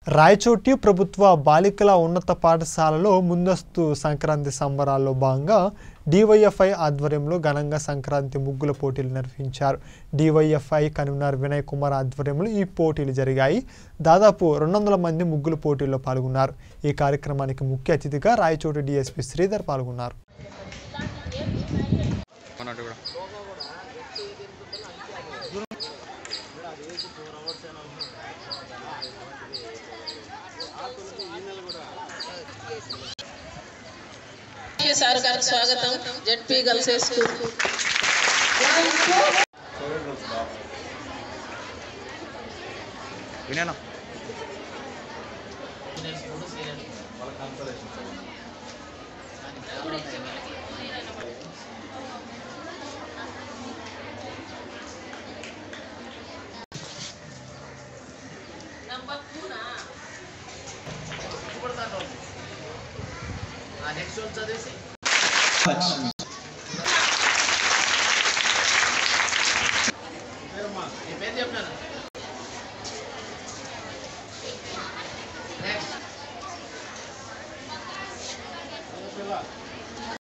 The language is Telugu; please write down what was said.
రాయచోటి ప్రభుత్వ బాలికల ఉన్నత పాఠశాలలో ముందస్తు సంక్రాంతి సంబరాల్లో భాగంగా డివైఎఫ్ఐ ఆధ్వర్యంలో ఘనంగా సంక్రాంతి ముగ్గుల పోటీలు నిర్వహించారు డివైఎఫ్ఐ కన్వీనర్ వినయ్ కుమార్ ఆధ్వర్యంలో ఈ పోటీలు జరిగాయి దాదాపు రెండు వందల మంది ముగ్గుల పోటీల్లో పాల్గొన్నారు ఈ కార్యక్రమానికి ముఖ్య అతిథిగా రాయచోటి డిఎస్పి శ్రీధర్ పాల్గొన్నారు అవునట్టు కూడా సార్ గారికి స్వాగతం జెడ్పీ గర్ల్స్ హై స్కూల్ వినేనా నంబర్ టూనా పేరు చెప్పినాను